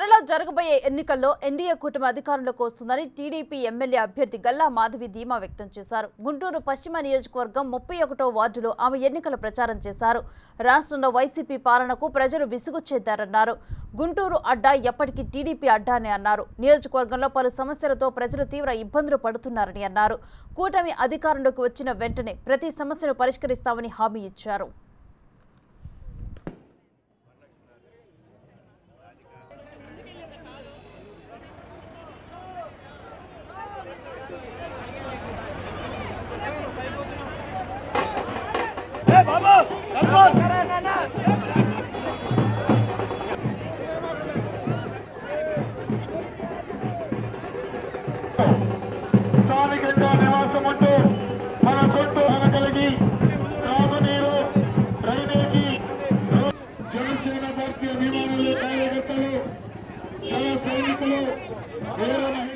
త్వరలో జరగబోయే ఎన్నికల్లో ఎన్డీఏ కూటమి అధికారంలోకి వస్తుందని టీడీపీ ఎమ్మెల్యే అభ్యర్థి గల్లా మాధవి ధీమా వ్యక్తం చేశారు గుంటూరు పశ్చిమ నియోజకవర్గం ముప్పై ఒకటో వార్డులో ఆమె ఎన్నికల ప్రచారం చేశారు రాష్ట్రంలో వైసీపీ పాలనకు ప్రజలు విసుగు చెందారన్నారు గుంటూరు అడ్డా ఎప్పటికీ టీడీపీ అడ్డానే అన్నారు నియోజకవర్గంలో పలు సమస్యలతో ప్రజలు తీవ్ర ఇబ్బందులు పడుతున్నారని అన్నారు కూటమి అధికారంలోకి వచ్చిన వెంటనే ప్రతి సమస్యను పరిష్కరిస్తామని హామీ ఇచ్చారు స్థానికంగా నివాసం ఉంటూ మన సొంత కలిగి త్రాగునీరు డ్రైనేజీ రో- జనసేన పార్టీ అభిమానులు కార్యకర్తలు జన సైనికులు వీర మహిళలు